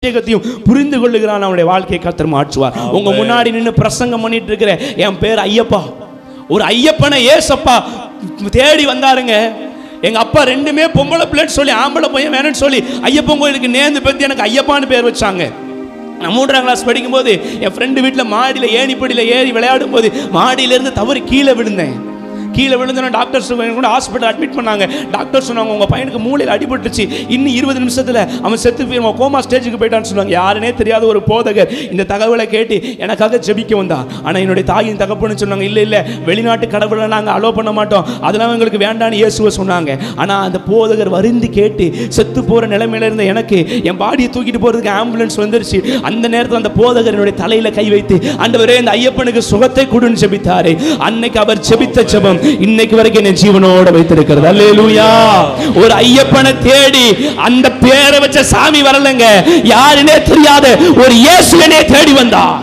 அபிஷேகத்தையும் புரிந்து கொள்ளுகிறான் அவனுடைய வாழ்க்கையை கத்தர் மாற்றுவார் உங்க முன்னாடி நின்று பிரசங்கம் பண்ணிட்டு இருக்கிற என் பேர் ஐயப்பா ஒரு ஐயப்பனை ஏசப்பா தேடி வந்தாருங்க எங்க அப்பா ரெண்டுமே பொம்பளை பிள்ளைன்னு சொல்லி ஆம்பளை பையன் வேணும்னு சொல்லி ஐயப்பன் கோயிலுக்கு நேர்ந்து பத்தி எனக்கு ஐயப்பான்னு பேர் வச்சாங்க நான் மூன்றாம் கிளாஸ் படிக்கும்போது என் ஃப்ரெண்டு வீட்டில் மாடியில் ஏணிப்படியில் ஏறி விளையாடும் போது மாடியிலேருந்து தவறி கீழே விழுந்தேன் கீழே விழுந்தோன்னா டாக்டர்ஸ் கூட ஹாஸ்பிட்டல் அட்மிட் பண்ணாங்க டாக்டர் சொன்னாங்க உங்கள் பையனுக்கு மூளையில் அடிபட்டுச்சு இன்னும் இருபது நிமிஷத்தில் அவன் செத்து போயிருவான் கோமா ஸ்டேஜுக்கு போயிட்டான்னு சொன்னாங்க யாருனே தெரியாத ஒரு போதகர் இந்த தகவலை கேட்டு எனக்காக ஜெபிக்க வந்தா ஆனால் என்னுடைய தாயின் தகப்பன்னு சொன்னாங்க இல்லை இல்லை வெளிநாட்டு கடவுளை நாங்கள் அலோ பண்ண மாட்டோம் அதெல்லாம் எங்களுக்கு வேண்டான்னு இயேசுவை சொன்னாங்க ஆனால் அந்த போதகர் வருந்தி கேட்டு செத்து போகிற நிலைமையில இருந்த எனக்கு என் பாடியை தூக்கிட்டு போகிறதுக்கு ஆம்புலன்ஸ் வந்துருச்சு அந்த நேரத்தில் அந்த போதகர் என்னுடைய தலையில் கை வைத்து ஆண்டவரே இந்த ஐயப்பனுக்கு சுகத்தை கொடுன்னு ஜெபித்தாரு அன்னைக்கு அவர் ஜெபித்த ஜெபம் இன்னைக்கு வரைக்கும் என்னை ஜீவனோட வைத்திருக்கிறது அல்லேலூயா ஒரு ஐயப்பனை தேடி அந்த பேரை வச்ச சாமி வரலங்க யாருன்னே தெரியாத ஒரு இயேசுவனே தேடி வந்தார்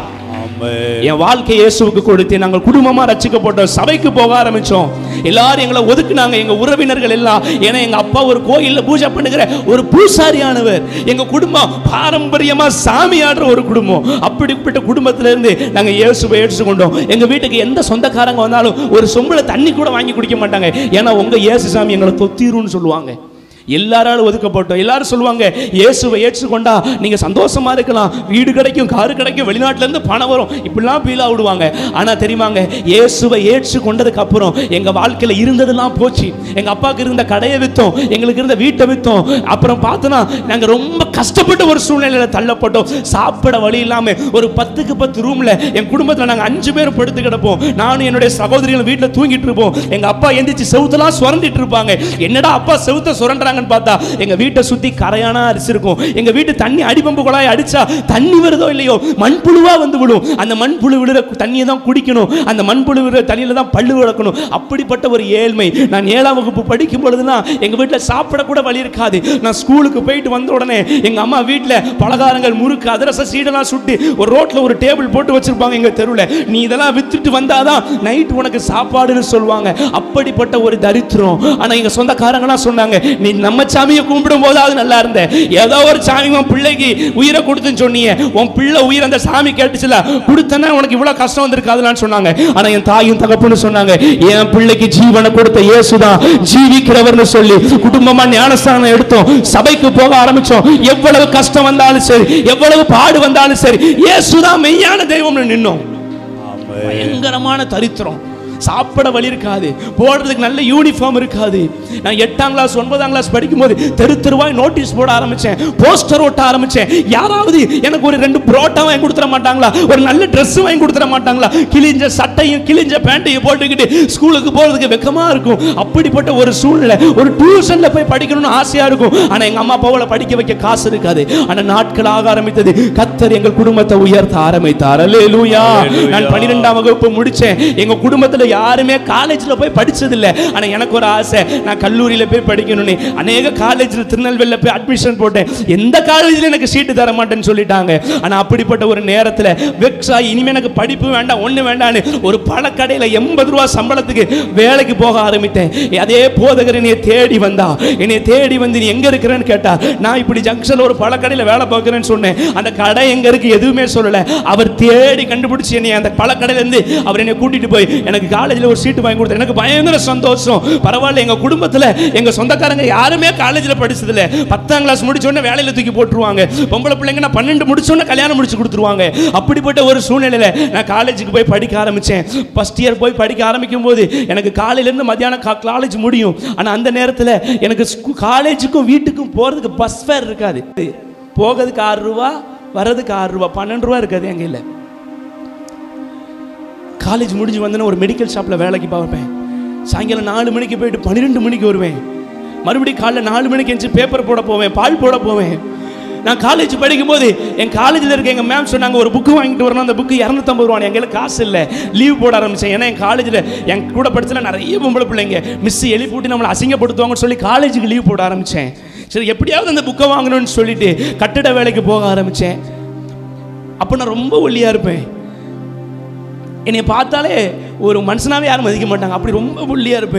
என் வாழ்க்கை இயேசுவுக்கு கொடுத்து நாங்கள் குடும்பமா ரட்சிக்கப்பட்டோம் சபைக்கு போக ஆரம்பிச்சோம் எல்லாரும் எங்களை ஒதுக்குனாங்க எங்க உறவினர்கள் எல்லாம் ஏன்னா எங்க அப்பா ஒரு கோயில்ல பூஜை பண்ணுகிற ஒரு பூசாரியானவர் எங்க குடும்பம் பாரம்பரியமா சாமி ஆடுற ஒரு குடும்பம் அப்படிப்பட்ட குடும்பத்துல இருந்து நாங்க இயேசுவை ஏற்றுக்கொண்டோம் எங்க வீட்டுக்கு எந்த சொந்தக்காரங்க வந்தாலும் ஒரு சொம்புல தண்ணி கூட வாங்கி குடிக்க மாட்டாங்க ஏன்னா உங்க இயேசு சாமி எங்களை தொத்திருன்னு சொல்லுவாங்க எல்லாராலும் ஒதுக்கப்பட்டோம் எல்லாரும் சொல்லுவாங்க இயேசுவை ஏற்றுக்கொண்டா நீங்க சந்தோஷமா இருக்கலாம் வீடு கிடைக்கும் காரு கிடைக்கும் வெளிநாட்டுல இருந்து பணம் வரும் இப்படிலாம் பீலா விடுவாங்க ஆனா தெரியுமாங்க இயேசுவை ஏற்றுக்கொண்டதுக்கு அப்புறம் எங்க வாழ்க்கையில இருந்ததெல்லாம் போச்சு எங்க அப்பாவுக்கு இருந்த கடையை வித்தோம் எங்களுக்கு இருந்த வீட்டை வித்தோம் அப்புறம் பார்த்தோன்னா நாங்க ரொம்ப கஷ்டப்பட்ட ஒரு சூழ்நிலையில தள்ளப்பட்டோம் சாப்பிட வழி இல்லாம ஒரு பத்துக்கு பத்து ரூம்ல என் குடும்பத்துல நாங்க அஞ்சு பேர் படுத்து கிடப்போம் நானும் என்னுடைய சகோதரிகளும் வீட்டுல தூங்கிட்டு இருப்போம் எங்க அப்பா எந்திரிச்சு செவுத்தெல்லாம் சுரண்டிட்டு இருப்பாங்க என்னடா அப்பா செவுத்த சுரண்டுறாங்கன்னு பார்த்தா எங்க வீட்டை சுத்தி கரையானா அரிசி இருக்கும் எங்க வீட்டு தண்ணி அடிபம்பு குழாய் அடிச்சா தண்ணி வருதோ இல்லையோ மண்புழுவா வந்து விடும் அந்த மண்புழு விழுற தண்ணியை தான் குடிக்கணும் அந்த மண்புழு விழுற தண்ணியில தான் பல்லு விளக்கணும் அப்படிப்பட்ட ஒரு ஏழ்மை நான் ஏழாம் வகுப்பு படிக்கும் பொழுதுலாம் எங்க வீட்டுல சாப்பிட கூட வழி இருக்காது நான் ஸ்கூலுக்கு போயிட்டு வந்த உடனே எங்க அம்மா வீட்டுல பலகாரங்கள் முறுக்கு அதிரச சீடெல்லாம் சுட்டு ஒரு ரோட்ல ஒரு டேபிள் போட்டு வச்சிருப்பாங்க எங்க தெருவில் நீ இதெல்லாம் வித்துட்டு வந்தாதான் நைட் உனக்கு சாப்பாடுன்னு சொல்லுவாங்க அப்படிப்பட்ட ஒரு தரித்திரம் ஆனா எங்க சொந்தக்காரங்களாம் சொன்னாங்க நீ நம்ம சாமியை கும்பிடும் போதாவது நல்லா இருந்த ஏதோ ஒரு சாமி உன் பிள்ளைக்கு உயிரை கொடுத்துன்னு சொன்னீங்க உன் பிள்ளை உயிர் அந்த சாமி கேட்டுச்சுல கொடுத்தனா உனக்கு இவ்வளவு கஷ்டம் வந்திருக்காதுலான்னு சொன்னாங்க ஆனா என் தாயும் தகப்புன்னு சொன்னாங்க என் பிள்ளைக்கு ஜீவனை கொடுத்த இயேசுதான் ஜீவிக்கிறவர்னு சொல்லி குடும்பமா ஞானஸ்தானம் எடுத்தோம் சபைக்கு போக ஆரம்பிச்சோம் எவ்வளவு கஷ்டம் வந்தாலும் சரி எவ்வளவு பாடு வந்தாலும் சரி இயேசுதான் மெய்யான தெய்வம்னு நின்னோம் பயங்கரமான தரித்திரம் சாப்பிட வழி இருக்காது போடுறதுக்கு நல்ல யூனிஃபார்ம் இருக்காது நான் எட்டாம் கிளாஸ் ஒன்பதாம் கிளாஸ் படிக்கும்போது தெரு தெருவாய் நோட்டீஸ் போட ஆரம்பிச்சேன் போஸ்டர் ஒட்ட ஆரம்பிச்சேன் யாராவது எனக்கு ஒரு ரெண்டு புரோட்டா வாங்கி கொடுத்துட மாட்டாங்களா ஒரு நல்ல Dress வாங்கி கொடுத்துட மாட்டாங்களா கிழிஞ்ச சட்டையும் கிழிஞ்ச பேண்ட்டையும் போட்டுக்கிட்டு ஸ்கூலுக்கு போறதுக்கு வெக்கமா இருக்கும் அப்படிப்பட்ட ஒரு சூழ்நிலை ஒரு டியூஷன்ல போய் படிக்கணும்னு ஆசையா இருக்கும் ஆனா எங்க அம்மா அப்பாவால படிக்க வைக்க காசு இருக்காது ஆனா நாட்கள் ஆக ஆரம்பித்தது கத்தர் எங்கள் குடும்பத்தை உயர்த்த ஆரம்பித்தார் அல்லேலூயா நான் பன்னிரெண்டாம் வகுப்பு முடிச்சேன் எங்க குடும்பத்துல யாருமே காலேஜ்ல போய் படிச்சது இல்ல ஆனா எனக்கு ஒரு ஆசை நான் கல்லூரியில போய் படிக்கணும்னு அநேக காலேஜ்ல திருநெல்வேலியில போய் அட்மிஷன் போட்டேன் எந்த காலேஜ்ல எனக்கு சீட்டு தர மாட்டேன்னு சொல்லிட்டாங்க ஆனா அப்படிப்பட்ட ஒரு நேரத்துல வெக்ஸ் ஆகி இனிமே எனக்கு படிப்பு வேண்டாம் ஒண்ணு வேண்டாம்னு ஒரு பழக்கடையில எண்பது ரூபா சம்பளத்துக்கு வேலைக்கு போக ஆரம்பித்தேன் அதே போதகர் என்னைய தேடி வந்தா என்னைய தேடி வந்து நீ எங்க இருக்கிறேன்னு கேட்டா நான் இப்படி ஜங்ஷன்ல ஒரு பழக்கடையில வேலை பார்க்கிறேன்னு சொன்னேன் அந்த கடை எங்க இருக்கு எதுவுமே சொல்லல அவர் தேடி கண்டுபிடிச்சு என்னை அந்த பழக்கடையில இருந்து அவர் என்னை கூட்டிட்டு போய் எனக்கு காலேஜ்ல ஒரு சீட்டு வாங்கி கொடுத்தாரு எனக்கு பயங்கர சந்தோஷம் பரவாயில்ல எங்க குடும்பத்துல எங்க சொந்தக்காரங்க யாருமே காலேஜ்ல படிச்சது இல்ல பத்தாம் கிளாஸ் முடிச்ச உடனே வேலையில தூக்கி போட்டுருவாங்க பொம்பளை பிள்ளைங்க நான் பன்னெண்டு முடிச்ச உடனே கல்யாணம் முடிச்சு கொடுத்துருவாங்க அப்படிப்பட்ட ஒரு சூழ்நிலையில நான் காலேஜுக்கு போய் படிக்க ஆரம்பிச்சேன் ஃபர்ஸ்ட் இயர் போய் படிக்க ஆரம்பிக்கும் போது எனக்கு காலையில இருந்து மத்தியானம் காலேஜ் முடியும் ஆனா அந்த நேரத்துல எனக்கு ஸ்கூ- காலேஜுக்கும் வீட்டுக்கும் போறதுக்கு பஸ் ஃபேர் இருக்காது போகிறதுக்கு ஆறு ரூபா வர்றதுக்கு ஆறு ரூபா பன்னெண்டு ரூபா இருக்காது எங்க இல்லை காலேஜ் முடிஞ்சு வந்தேன்னா ஒரு மெடிக்கல் ஷாப்பில் வேலைக்கு பார்ப்பேன் சாயங்காலம் நாலு மணிக்கு போயிட்டு பன்னிரெண்டு மணிக்கு வருவேன் மறுபடியும் காலைல நாலு மணிக்கு எந்திரிச்சு பேப்பர் போட போவேன் பால் போட போவேன் நான் காலேஜ் படிக்கும்போது என் காலேஜில் இருக்க எங்கள் மேம் சொன்னாங்க ஒரு புக்கு வாங்கிட்டு வரணும் அந்த புக்கு இரநூத்தம்பது ரூபா எங்களுக்கு காசு இல்லை லீவ் போட ஆரம்பிச்சேன் ஏன்னா என் காலேஜில் என் கூட படிச்சல நிறைய பொம்பளை பிள்ளைங்க மிஸ் எழுப்பி போட்டு நம்மளை அசிங்கப்படுத்துவாங்கன்னு சொல்லி காலேஜுக்கு லீவ் போட ஆரம்பித்தேன் சரி எப்படியாவது அந்த புக்கை வாங்கணும்னு சொல்லிட்டு கட்டிட வேலைக்கு போக ஆரம்பித்தேன் அப்போ நான் ரொம்ப ஒல்லியாக இருப்பேன் என்னை பார்த்தாலே ஒரு மனுஷனாவே யாரும் மதிக்க மாட்டாங்க அப்படி ரொம்ப ஒல்லியாக இருப்பேன்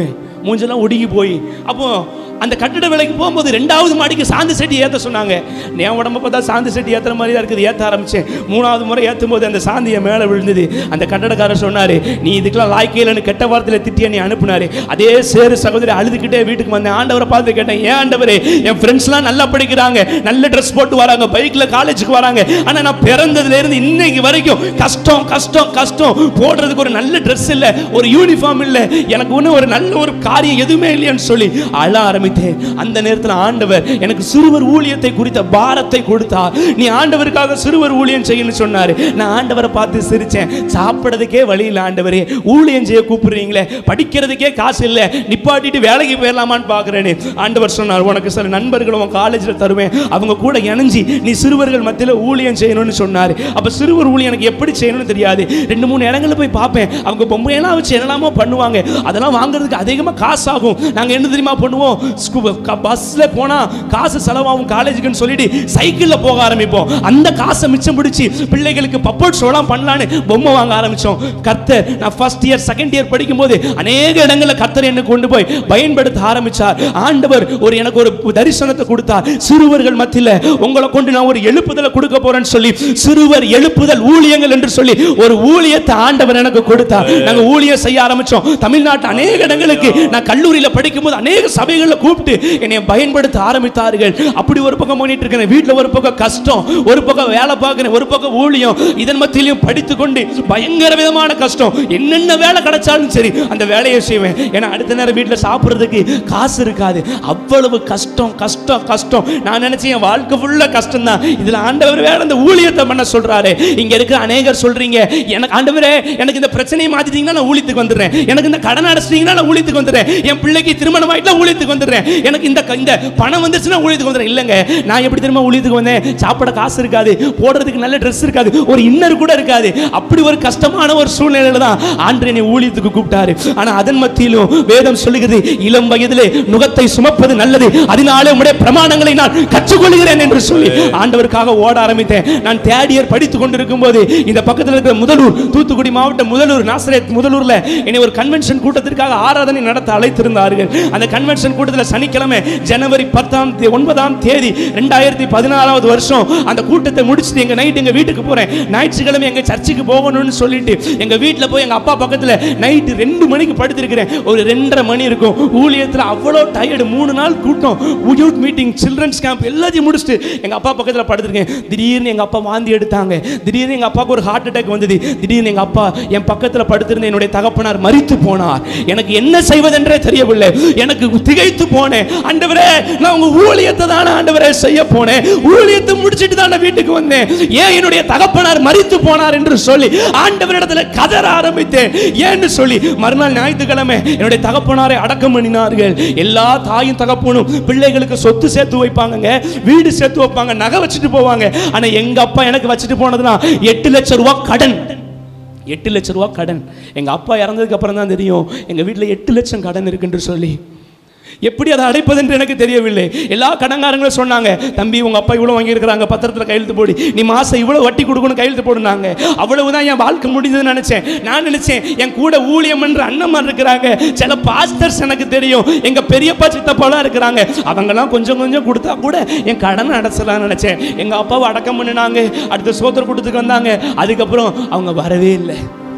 மூஞ்செல்லாம் ஒடுங்கி போய் அப்போ அந்த கட்டட வேலைக்கு போகும்போது ரெண்டாவது மாடிக்கு சாந்து செட்டி ஏற்ற சொன்னாங்க என் உடம்ப பார்த்தா சாந்து செட்டி ஏற்றுற மாதிரி தான் இருக்குது ஏற்ற ஆரம்பிச்சேன் மூணாவது முறை ஏற்றும் போது அந்த சாந்தி என் மேலே விழுந்தது அந்த கட்டடக்காரர் சொன்னார் நீ இதுக்கெல்லாம் லாய்க்கையிலன்னு கெட்ட வார்த்தையில் திட்டி நீ அனுப்புனாரு அதே சேரு சகோதரி அழுதுகிட்டே வீட்டுக்கு வந்தேன் ஆண்டவரை பார்த்து கேட்டேன் ஏன் ஆண்டவரே என் ஃப்ரெண்ட்ஸ்லாம் நல்லா படிக்கிறாங்க நல்ல ட்ரெஸ் போட்டு வராங்க பைக்கில் காலேஜுக்கு வராங்க ஆனால் நான் பிறந்ததுல இருந்து இன்னைக்கு வரைக்கும் கஷ்டம் கஷ்டம் கஷ்டம் போடுறதுக்கு ஒரு நல்ல ட்ரெஸ் இல்லை ஒரு யூனிஃபார்ம் இல்லை எனக்கு ஒன்றும் ஒரு நல்ல ஒரு காரியம் எதுவுமே இல்லைன்னு சொல்லி அழ ஆரம்பித்தேன் அந்த நேரத்தில் ஆண்டவர் எனக்கு சிறுவர் ஊழியத்தை குறித்த பாரத்தை கொடுத்தார் நீ ஆண்டவருக்காக சிறுவர் ஊழியம் செய்யணும்னு சொன்னார் நான் ஆண்டவரை பார்த்து சிரிச்சேன் சாப்பிட்றதுக்கே வழி இல்லை ஆண்டவரே ஊழியம் செய்ய கூப்பிடுறீங்களே படிக்கிறதுக்கே காசு இல்லை நிப்பாட்டிட்டு வேலைக்கு போயிடலாமான்னு பார்க்குறேன்னு ஆண்டவர் சொன்னார் உனக்கு சில நண்பர்கள் உன் காலேஜில் தருவேன் அவங்க கூட இணைஞ்சி நீ சிறுவர்கள் மத்தியில் ஊழியம் செய்யணும்னு சொன்னார் அப்போ சிறுவர் ஊழியம் எனக்கு எப்படி செய்யணும்னு தெரியாது ரெண்டு மூணு இடங்களில் போய் பார்ப்பேன் அவங்க பொம்மையெல்லாம் வச்சு என்னெல்லாமோ பண்ணுவாங்க அதெல்லாம் வாங்குறதுக்கு அதிகமாக காசு ஆகும் நாங்கள் என்ன தெரியுமா பண்ணுவோம் பஸ்ஸில் போனால் காசு செலவாகும் காலேஜுக்குன்னு சொல்லிட்டு சைக்கிளில் போக ஆரம்பிப்போம் அந்த காசை மிச்சம் பிடிச்சி பிள்ளைகளுக்கு பப்போட் ஷோலாம் பண்ணலான்னு பொம்மை வாங்க ஆரம்பித்தோம் கர்த்தர் நான் ஃபர்ஸ்ட் இயர் செகண்ட் இயர் படிக்கும்போது அநேக இடங்களில் கர்த்தர் என்னை கொண்டு போய் பயன்படுத்த ஆரம்பிச்சார் ஆண்டவர் ஒரு எனக்கு ஒரு தரிசனத்தை கொடுத்தார் சிறுவர்கள் மத்தியில் உங்களை கொண்டு நான் ஒரு எழுப்புதலை கொடுக்க போறேன்னு சொல்லி சிறுவர் எழுப்புதல் ஊழியங்கள் என்று சொல்லி ஒரு ஊழியத்தை ஆண்டவர் எனக்கு கொடுத்தார் நாங்க ஊழியம் செய்ய ஆரம்பிச்சோம் தமிழ்நாட்டு அநேக இடங்களுக்கு நான் கல்லூரியில படிக்கும்போது அநேக சபைகளில் கூப்பிட்டு என்னை பயன்படுத்த ஆரம்பித்தார்கள் அப்படி ஒரு பக்கம் பண்ணிட்டு இருக்கேன் வீட்டில் ஒரு பக்கம் கஷ்டம் ஒரு பக்கம் வேலை பார்க்கிறேன் ஒரு பக்கம் ஊழியம் இதன் மத்தியிலையும் படித்து கொண்டு பயங்கர விதமான கஷ்டம் என்னென்ன வேலை கிடைச்சாலும் சரி அந்த வேலையை செய்வேன் ஏன்னா அடுத்த நேரம் வீட்டில் சாப்பிட்றதுக்கு காசு இருக்காது அவ்வளவு கஷ்டம் கஷ்டம் கஷ்டம் நான் நினைச்சேன் என் வாழ்க்கை ஃபுல்லாக கஷ்டம் தான் இதில் ஆண்டவர் வேற அந்த ஊழியத்தை பண்ண சொல்றாரு இங்க இருக்கிற அநேகர் சொல்றீங்க எனக்கு ஆண்டவரே எனக்கு இந்த பிரச்சனையை மாத்திட்டீங்கன்னா நான் ஊழியத்துக்கு வந்துடுறேன் எனக்கு இந்த கடன் அடைச்சிட்டீங்கன்னா நான் ஊழியத்துக்கு வந்துடுறேன் என் பிள்ளைக்கு திருமணம் ஆயிட்டா ஊழியத்துக்கு வந்துடுறேன் எனக்கு இந்த இந்த பணம் வந்துச்சுன்னா ஊழியத்துக்கு வந்துடுறேன் இல்லைங்க நான் எப்படி திரும்ப ஊழியத்துக்கு வந்தேன் சாப்பிட காசு இருக்காது போடுறதுக்கு நல்ல ட்ரெஸ் இருக்காது ஒரு இன்னர் கூட இருக்காது அப்படி ஒரு கஷ்டமான ஒரு சூழ்நிலையில தான் ஆண்டு என்னை ஊழியத்துக்கு கூப்பிட்டாரு ஆனா அதன் மத்தியிலும் வேதம் சொல்லுகிறது இளம் வயதிலே நுகத்தை சுமப்பது நல்லது அதனாலே உம்முடைய பிரமாணங்களை நான் கற்றுக்கொள்கிறேன் என்று சொல்லி ஆண்டவருக்காக ஓட ஆரம்பித்தேன் நான் தேர்ட் இயர் படித்துக் கொண்டிருக்கும் போது இந்த பக்கத்தில் இருக்கிற முதலூர் தூத்துக்குடி மாவட்டம் முதலூர் நாசரேத் முதலூர்ல என்னை ஒரு கன்வென்ஷன் கூட்டத்திற்காக ஆராதனை நடத்த அழைத்திருந்தார்கள் அந்த கன்வென்ஷன் கூட்டத்தில் சனிக்கிழமை ஜனவரி பத்தாம் தே- ஒன்பதாம் தேதி ரெண்டாயிரத்தி பதினாறாவது வருஷம் அந்த கூட்டத்தை முடிச்சுட்டு எங்க நைட் எங்க வீட்டுக்கு போறேன் ஞாயிற்றுக்கிழமை எங்க சர்ச்சுக்கு போகணும்னு சொல்லிட்டு எங்க வீட்டில் போய் எங்க அப்பா பக்கத்துல நைட்டு ரெண்டு மணிக்கு படுத்திருக்கிறேன் ஒரு ரெண்டரை மணி இருக்கும் ஊழியத்தில் அவ்வளோ டயர்டு மூணு நாள் கூட்டம் யூத் மீட்டிங் சில்ட்ரன்ஸ் கேம்ப் எல்லாத்தையும் முடிச்சுட்டு எங்க அப்பா பக்கத்தில் படுத்திருக்கேன் திடீர்னு எங்க அப்பா வாந்தி எடுத்தாங்க திடீர்னு எங்க அப்பாவுக்கு ஒரு ஹார்ட் அட்டாக் வந்தது திடீர்னு எங்க அப்பா என் பக்கத்தில் படுத்திருந்த என்னுடைய தகப்பனார் மரித்து போனார் எனக்கு என்ன செய்வதென்றே தெரியவில்லை எனக்கு திகைத்து போனேன் ஆண்டவரே நான் உங்க ஊழியத்தை தானே ஆண்டவரே செய்ய போனேன் ஊழியத்தை முடிச்சிட்டு தான் நான் வீட்டுக்கு வந்தேன் ஏன் என்னுடைய தகப்பனார் மரித்து போனார் என்று சொல்லி ஆண்டவரிடத்துல கதற ஆரம்பித்தேன் ஏன்னு சொல்லி மறுநாள் ஞாயிற்றுக்கிழமை என்னுடைய தகப்பனாரை அடக்கம் பண்ணினார்கள் எல்லா தாயும் தகப்பனும் பிள்ளைகளுக்கு சொத்து சேர்த்து வைப்பாங்கங்க வீடு சேர்த்து வைப்பாங்க நகை வச்சுட்டு போவாங்க ஆனா எங்க அப்பா எனக்கு வச்சுட்டு போனதுனா எட்டு லட்சம் ரூபாய் கடன் எட்டு லட்சம் ரூபாய் கடன் எங்க அப்பா இறந்ததுக்கு அப்புறம் தான் தெரியும் எங்க வீட்டில் எட்டு லட்சம் கடன் இருக்குன்னு சொல்லி எப்படி அதை அடைப்பது என்று எனக்கு தெரியவில்லை எல்லா கடன்காரங்களும் சொன்னாங்க தம்பி உங்க அப்பா இவ்வளவு வாங்கியிருக்கிறாங்க பத்திரத்தில் கையெழுத்து போடு நீ மாசம் இவ்வளவு வட்டி கொடுக்கணும் கையெழுத்து போடுனாங்க அவ்வளவுதான் என் வாழ்க்கை முடிஞ்சதுன்னு நினைச்சேன் நான் நினைச்சேன் என் கூட ஊழியம் என்ற அண்ணன்மார் இருக்கிறாங்க சில பாஸ்டர்ஸ் எனக்கு தெரியும் எங்க பெரியப்பா சித்தப்பாலாம் இருக்கிறாங்க அவங்கெல்லாம் கொஞ்சம் கொஞ்சம் கொடுத்தா கூட என் கடனை அடைச்சலாம்னு நினைச்சேன் எங்க அப்பாவை அடக்கம் பண்ணினாங்க அடுத்த சோதர கூட்டத்துக்கு வந்தாங்க அதுக்கப்புறம் அவங்க வரவே இல்லை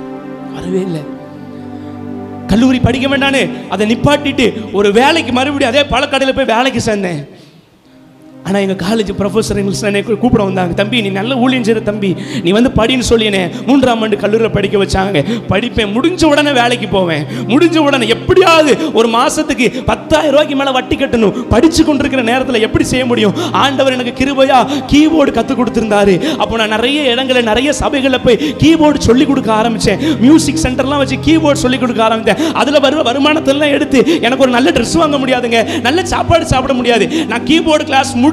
வரவே இல்லை கல்லூரி படிக்க வேண்டானே அதை நிப்பாட்டிட்டு ஒரு வேலைக்கு மறுபடியும் அதே பழக்கடையில் போய் வேலைக்கு சேர்ந்தேன் ஆனால் எங்கள் காலேஜ் ப்ரொஃபஸர் என்னை கூ- கூப்பிட வந்தாங்க தம்பி நீ நல்ல ஊழியம் செய்கிற தம்பி நீ வந்து படின்னு சொல்லி என்னை மூன்றாம் ஆண்டு கல்லூரியில் படிக்க வச்சாங்க படிப்பேன் முடிஞ்ச உடனே வேலைக்கு போவேன் முடிஞ்ச உடனே எப்படியாவது ஒரு மாதத்துக்கு பத்தாயிரம் ரூபாய்க்கு மேலே வட்டி கட்டணும் படித்து கொண்டிருக்கிற நேரத்தில் எப்படி செய்ய முடியும் ஆண்டவர் எனக்கு கிருபையா கீபோர்டு கற்றுக் கொடுத்துருந்தாரு அப்போ நான் நிறைய இடங்களில் நிறைய சபைகளில் போய் கீபோர்டு சொல்லி கொடுக்க ஆரம்பித்தேன் மியூசிக் சென்டர்லாம் வச்சு கீபோர்டு சொல்லி கொடுக்க ஆரம்பித்தேன் அதில் வர வருமானத்தெல்லாம் எடுத்து எனக்கு ஒரு நல்ல ட்ரெஸ் வாங்க முடியாதுங்க நல்ல சாப்பாடு சாப்பிட முடியாது நான் கீபோர்டு கிளாஸ் முடிச்சு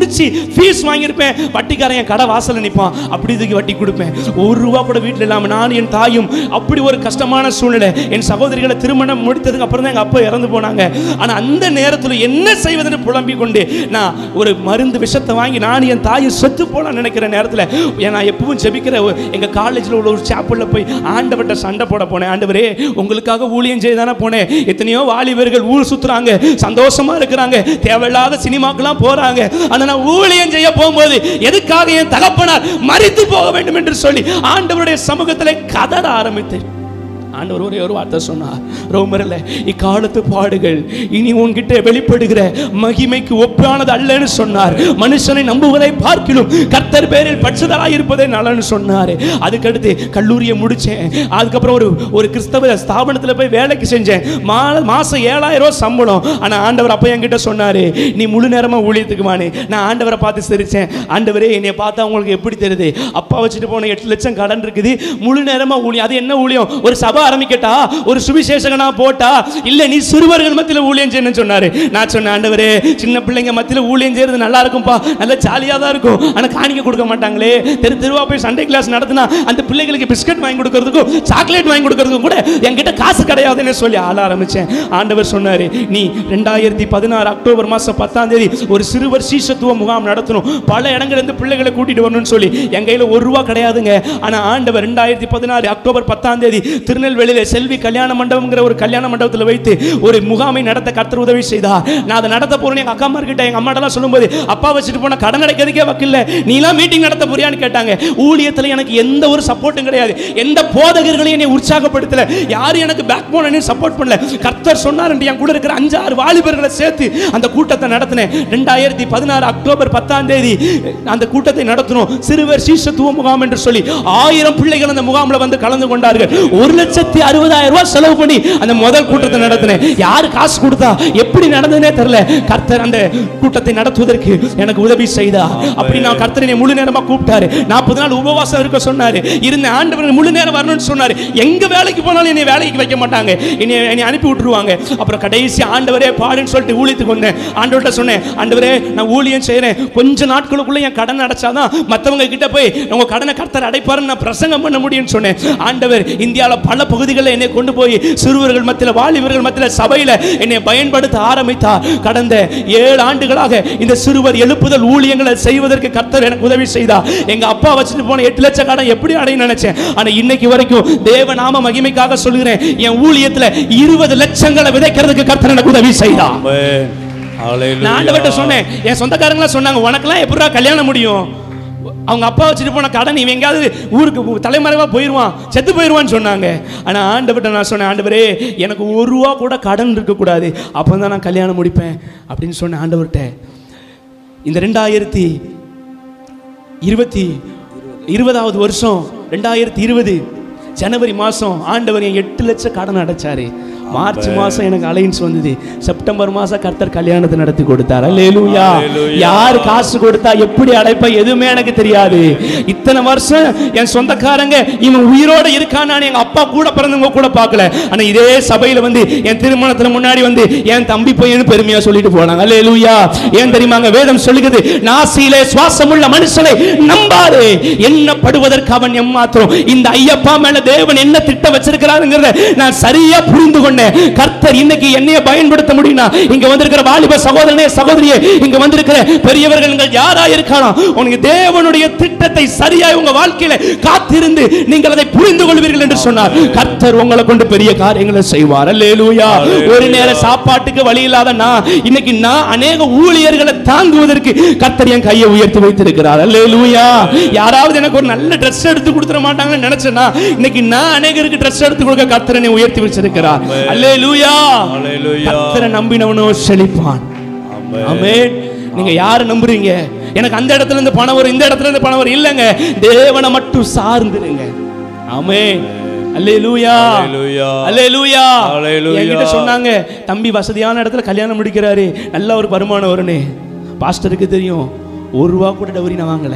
முடிச்சு ஃபீஸ் வாங்கியிருப்பேன் வட்டிக்காரன் என் கடை வாசல்ல நிற்பான் அப்படி தூக்கி வட்டி கொடுப்பேன் ஒரு ரூபா கூட வீட்டில் இல்லாமல் நானும் என் தாயும் அப்படி ஒரு கஷ்டமான சூழ்நிலை என் சகோதரிகளை திருமணம் முடித்ததுக்கு அப்புறம் தான் எங்கள் அப்பா இறந்து போனாங்க ஆனால் அந்த நேரத்தில் என்ன செய்வதுன்னு புலம்பிக் கொண்டு நான் ஒரு மருந்து விஷத்தை வாங்கி நான் என் தாயும் செத்து போன நினைக்கிற நேரத்தில் நான் எப்பவும் ஜெபிக்கிற ஒரு- எங்க காலேஜில் உள்ள ஒரு சாப்பிளில் போய் ஆண்டவர்கிட்ட சண்டை போட போனேன் ஆண்டவரே உங்களுக்காக ஊழியம் செய்ய தானே போனேன் எத்தனையோ வாலிபர்கள் ஊர் சுத்துறாங்க சந்தோஷமா இருக்கிறாங்க தேவையில்லாத சினிமாக்கெல்லாம் போறாங்க ஆனா நான் ஊழியம் செய்ய போகும்போது எதுக்காக என் தகப்பனார் மறித்து போக வேண்டும் என்று சொல்லி ஆண்டவருடைய சமூகத்தில் கதற ஆரம்பித்தேன் ஆண்டவர் ஒரே ஒரு வார்த்தை சொன்னார் ரோமரில் இக்காலத்து பாடுகள் இனி உன்கிட்ட வெளிப்படுகிற மகிமைக்கு ஒப்பானது அல்லன்னு சொன்னார் மனுஷனை நம்புவதை பார்க்கிலும் கர்த்தர் பேரில் பட்சதராக இருப்பதே நலன்னு சொன்னார் அதுக்கடுத்து கல்லூரியை முடிச்சேன் அதுக்கப்புறம் ஒரு ஒரு கிறிஸ்தவ ஸ்தாபனத்தில் போய் வேலைக்கு செஞ்சேன் மா மாசம் ஏழாயிரம் ரூபாய் சம்பளம் ஆனா ஆண்டவர் அப்போ என்கிட்ட சொன்னாரு நீ முழு நேரமா ஊழியத்துக்கு வானே நான் ஆண்டவரை பார்த்து சிரிச்சேன் ஆண்டவரே என்னை பார்த்தா உங்களுக்கு எப்படி தெரியுது அப்பா வச்சுட்டு போன எட்டு லட்சம் கடன் இருக்குது முழு நேரமா ஊழியம் அது என்ன ஊழியம் ஒரு சபை ஆரம்பிக்கட்டா ஒரு சுவிசேஷகனா போட்டா இல்ல நீ சிறுவர்கள் மத்தியில ஊழியம் செய்யணும்னு சொன்னாரு நான் சொன்னேன் ஆண்டவரே சின்ன பிள்ளைங்க மத்தியில ஊழியம் செய்யறது நல்லா இருக்கும்பா நல்ல ஜாலியா தான் இருக்கும் ஆனா காணிக்க கொடுக்க மாட்டாங்களே தெரு தெருவா போய் சண்டே கிளாஸ் நடத்தினா அந்த பிள்ளைகளுக்கு பிஸ்கட் வாங்கி கொடுக்கறதுக்கும் சாக்லேட் வாங்கி கொடுக்கறதுக்கும் கூட என்கிட்ட காசு கிடையாதுன்னு சொல்லி ஆள ஆரம்பிச்சேன் ஆண்டவர் சொன்னாரு நீ ரெண்டாயிரத்தி பதினாறு அக்டோபர் மாசம் பத்தாம் தேதி ஒரு சிறுவர் சீசத்துவ முகாம் நடத்தணும் பல இடங்கள்ல இருந்து பிள்ளைகளை கூட்டிட்டு வரணும்னு சொல்லி என் கையில ஒரு ரூபா கிடையாதுங்க ஆனா ஆண்டவர் ரெண்டாயிரத்தி பதினாறு அக்டோபர் பத்தாம் தேதி திருநெல்வேலியில செல்வி கல்யாண மண்டபம்ங்கிற ஒரு கல்யாண மண்டபத்தில் வைத்து ஒரு முகாமை நடத்த கர்த்தர் உதவி செய்தார் நான் அதை நடத்த போறேன் எங்க அக்கா கிட்ட எங்க அம்மாட்டெல்லாம் சொல்லும்போது அப்பா வச்சுட்டு போன கடன் அடைக்கிறதுக்கே வக்கில்ல நீலாம் மீட்டிங் நடத்த போறியான்னு கேட்டாங்க ஊழியத்துல எனக்கு எந்த ஒரு சப்போர்ட்டும் கிடையாது எந்த போதகர்களையும் என்னை உற்சாகப்படுத்தல யாரும் எனக்கு பேக் போன சப்போர்ட் பண்ணல கர்த்தர் சொன்னார் என் கூட இருக்கிற அஞ்சு ஆறு வாலிபர்களை சேர்த்து அந்த கூட்டத்தை நடத்தினேன் ரெண்டாயிரத்தி பதினாறு அக்டோபர் பத்தாம் தேதி அந்த கூட்டத்தை நடத்தினோம் சிறுவர் சீசத்துவ முகாம் என்று சொல்லி ஆயிரம் பிள்ளைகள் அந்த முகாம்ல வந்து கலந்து கொண்டார்கள் ஒரு லட்சத்தி அறுபதாயிரம் ரூபாய் செலவு பண்ணி அந்த முதல் கூட்டத்தை நடத்தினேன் யாரு காசு கொடுத்தா எப்படி நடந்ததுனே தெரியல கர்த்தர் அந்த கூட்டத்தை நடத்துவதற்கு எனக்கு உதவி செய்தா அப்படி நான் கர்த்தர் என்னை முழு நேரமா கூப்பிட்டாரு நாற்பது நாள் உபவாசம் இருக்க சொன்னாரு இருந்த ஆண்டவர் முழு நேரம் வரணும்னு சொன்னாரு எங்க வேலைக்கு போனாலும் என்னை வேலைக்கு வைக்க மாட்டாங்க என்னை என்னை அனுப்பி விட்டுருவாங்க அப்புறம் கடைசி ஆண்டவரே பாடுன்னு சொல்லிட்டு ஊழியத்துக்கு வந்தேன் ஆண்டவர்கிட்ட சொன்னேன் ஆண்டவரே நான் ஊழியம் செய்யறேன் கொஞ்ச நாட்களுக்குள்ள என் கடன் அடைச்சாதான் மற்றவங்க கிட்ட போய் உங்க கடனை கர்த்தர் அடைப்பாருன்னு நான் பிரசங்கம் பண்ண முடியும்னு சொன்னேன் ஆண்டவர் இந்தியாவில் பல பகுதிகளில் என்னை கொண்டு போய் சிறுவர்கள் மத்தியில் வாலிபர்கள் மத்தியில் சபையில் என்னை பயன்படுத்த ஆரம்பித்தார் கடந்த ஏழு ஆண்டுகளாக இந்த சிறுவர் எழுப்புதல் ஊழியங்களை செய்வதற்கு கர்த்தர் எனக்கு உதவி செய்தார் எங்க அப்பா வச்சுட்டு போன எட்டு லட்சம் கடன் எப்படி அடையும் நினைச்சேன் ஆனா இன்னைக்கு வரைக்கும் தேவ நாம மகிமைக்காக சொல்லுகிறேன் என் ஊழியத்துல இருபது லட்சங்களை விதைக்கிறதுக்கு கர்த்தர் எனக்கு உதவி செய்தார் Amen. Hallelujah. நான் ஆண்டவர்கிட்ட சொன்னேன் என் சொந்தக்காரங்களாம் சொன்னாங்க உனக்கெல்லாம் எப்படிடா கல்யாணம் முடியும் அவங்க அப்பா வச்சுட்டு போன கடன் இவன் எங்கேயாவது ஊருக்கு தலைமறைவா போயிடுவான் செத்து போயிடுவான்னு சொன்னாங்க ஆனா ஆண்டவர்கிட்ட நான் சொன்னேன் ஆண்டவரே எனக்கு ஒரு ரூபா கூட கடன் இருக்கக்கூடாது அப்போ தான் நான் கல்யாணம் முடிப்பேன் அப்படின்னு சொன்னேன் ஆண்டவர்கிட்ட இந்த ரெண்டாயிரத்தி இருபத்தி இருபதாவது வருஷம் ரெண்டாயிரத்தி இருபது ஜனவரி மாதம் ஆண்டவர் என் எட்டு லட்சம் கடன் அடைச்சாரு மார்ச் மாசம் எனக்கு அலைன்ஸ் வந்தது செப்டம்பர் மாசம் கர்த்தர் கல்யாணத்தை நடத்தி கொடுத்தார் அல்லேலூயா Hallelujah. யார் காசு கொடுத்தா எப்படி அடைப்பா எதுவுமே எனக்கு தெரியாது இத்தனை வருஷம் என் சொந்தக்காரங்க இவன் உயிரோட இருக்கான்னு எங்க அப்பா கூட பிறந்தவங்க கூட பார்க்கல ஆனா இதே சபையில வந்து என் திருமணத்துல முன்னாடி வந்து என் தம்பி பையனு பெருமையா சொல்லிட்டு போனாங்க அல்லேலூயா ஏன் தெரியுமாங்க வேதம் சொல்லுகிறது நாசியிலே சுவாசமுள்ள மனுஷனை நம்பாதே எண்ணப்படுவதற்கு அவன் எம்மாத்திரம் இந்த ஐயப்பா மேல தேவன் என்ன திட்டம் வச்சிருக்கிறாருங்கிறத நான் சரியா புரிந்து கொண்டேன் கர்த்தர் இன்னைக்கு என்னைய பயன்படுத்த முடியும்னா இங்க வந்திருக்கிற வாலிப சகோதரனே சகோதரியே இங்க வந்திருக்கிற பெரியவர்கள் நீங்கள் யாரா இருக்கலாம் உனக்கு தேவனுடைய திட்டத்தை சரியாய் உங்க வாழ்க்கையில காத்திருந்து நீங்கள் அதை புரிந்து கொள்வீர்கள் என்று சொன்னார் கர்த்தர் உங்களை கொண்டு பெரிய காரியங்களை செய்வார் அல்லேலூயா ஒரு நேர சாப்பாட்டுக்கு வழி இல்லாத நான் இன்னைக்கு நான் அநேக ஊழியர்களை தாங்குவதற்கு கர்த்தர் என் கையை உயர்த்தி வைத்திருக்கிறார் அல்லேலூயா யாராவது எனக்கு ஒரு நல்ல ட்ரெஸ் எடுத்து கொடுத்துட மாட்டாங்கன்னு நினைச்சேன்னா இன்னைக்கு நான் அநேகருக்கு ட்ரெஸ் எடுத்து கொடுக்க கர்த்தர் என்னை உயர்த்தி வச்சிருக்கிறார் அல்லேலூயா Hallelujah. கர்த்தரை நம்பினவனோ செழிப்பான் Amen. ஆமென் நீங்க யாரை நம்புறீங்க எனக்கு அந்த இடத்துல இருந்து பணம் வரும் இந்த இடத்துல இருந்து பணம் வரும் இல்லைங்க தேவனை மட்டும் சார்ந்துருங்க ஆமென் அல்லேலூயா Hallelujah. அல்லேலூயா Hallelujah. என்கிட்ட சொன்னாங்க தம்பி வசதியான இடத்துல கல்யாணம் முடிக்கிறாரு நல்ல ஒரு வருமானம் வரும்னு பாஸ்டருக்கு தெரியும் ஒரு ரூபா கூட டவுரி நான் வாங்கல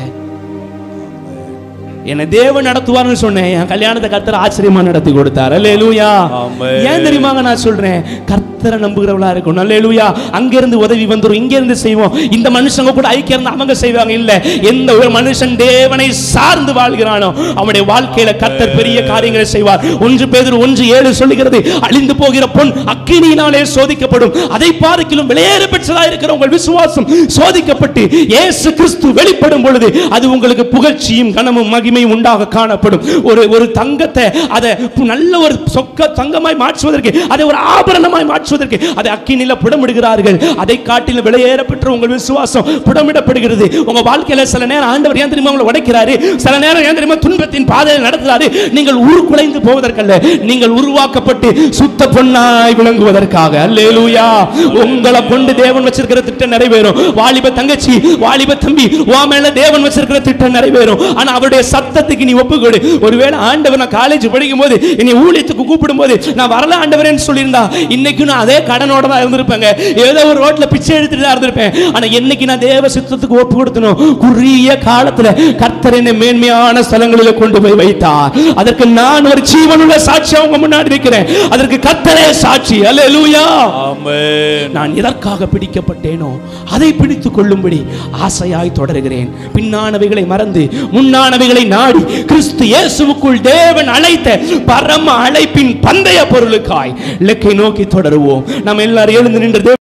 என்னை தேவன் நடத்துவார்னு சொன்னேன் என் கல்யாணத்தை கர்த்தர் ஆச்சரியமா நடத்தி கொடுத்தார் அல்லேலூயா Amen. ஏன் தெரியுமாங்க நான் சொல்றேன் கர்த்தர் கத்தரை நம்புகிறவளா இருக்கும் நல்லேலூயா அங்கிருந்து உதவி வந்துரும் இங்க இருந்து செய்வோம் இந்த மனுஷங்க கூட ஐக்கியம் இருந்தா அவங்க செய்வாங்க இல்ல எந்த ஒரு மனுஷன் தேவனை சார்ந்து வாழ்கிறானோ அவனுடைய வாழ்க்கையில கத்தர் பெரிய காரியங்களை செய்வார் ஒன்று பேதர் ஒன்று ஏழு சொல்லுகிறது அழிந்து போகிற பொன் அக்கினியினாலே சோதிக்கப்படும் அதை பார்க்கிலும் விலையேற பெற்றதா இருக்கிற உங்கள் விசுவாசம் சோதிக்கப்பட்டு இயேசு கிறிஸ்து வெளிப்படும் பொழுது அது உங்களுக்கு புகழ்ச்சியும் கனமும் மகிமையும் உண்டாக காணப்படும் ஒரு ஒரு தங்கத்தை அதை நல்ல ஒரு சொக்க தங்கமாய் மாற்றுவதற்கு அதை ஒரு ஆபரணமாய் மாற்றுவதற்கு அதை அக்கினில புடமிடுகிறார்கள் அதை காட்டிலும் விலையேற பெற்ற உங்கள் விசுவாசம் புடமிடப்படுகிறது உங்க வாழ்க்கையில சில நேரம் ஆண்டவர் ஏன் தெரியுமா உங்களை உடைக்கிறாரு சில நேரம் ஏன் தெரியுமா துன்பத்தின் பாதையில் நடத்துறாரு நீங்கள் உருக்குலைந்து போவதற்கல்ல நீங்கள் உருவாக்கப்பட்டு சுத்த பொன்னாய் விளங்குவதற்காக அல்லேலூயா உங்களை கொண்டு தேவன் வச்சிருக்கிற திட்டம் நிறைவேறும் வாலிப தங்கச்சி வாலிப தம்பி உன் மேல தேவன் வச்சிருக்கிற திட்டம் நிறைவேறும் ஆனா அவருடைய சத்தத்துக்கு நீ ஒப்புக்கொடு ஒருவேளை ஆண்டவர் நான் காலேஜ் படிக்கும் போது என்னை ஊழியத்துக்கு கூப்பிடும் போது நான் வரல ஆண்டவரேன்னு சொல்லியிருந்தா இன்னைக்கு நான் அதே கடனோட தான் இருந்திருப்பேங்க ஏதோ ஒரு ரோட்ல பிச்சை எடுத்துட்டு தான் இருந்திருப்பேன் ஆனா என்னைக்கு நான் தேவ சித்தத்துக்கு ஒப்பு கொடுத்தனும் குறுகிய காலத்துல கர்த்தர் என்னை மேன்மையான ஸ்தலங்களில் கொண்டு போய் வைத்தார் அதற்கு நான் ஒரு ஜீவனுள்ள சாட்சி அவங்க முன்னாடி நிற்கிறேன் அதற்கு கர்த்தரே சாட்சி அல்லேலூயா ஆமென் நான் எதற்காக பிடிக்கப்பட்டேனோ அதை பிடித்துக் கொள்ளும்படி ஆசையாய் தொடர்கிறேன் பின்னானவைகளை மறந்து முன்னானவைகளை நாடி கிறிஸ்து இயேசுவுக்குள் தேவன் அழைத்த பரம அழைப்பின் பந்தய பொருளுக்காய் இலக்கை நோக்கி தொடருவோம் நாம் எல்லாரும் எழுந்து நின்று தேவ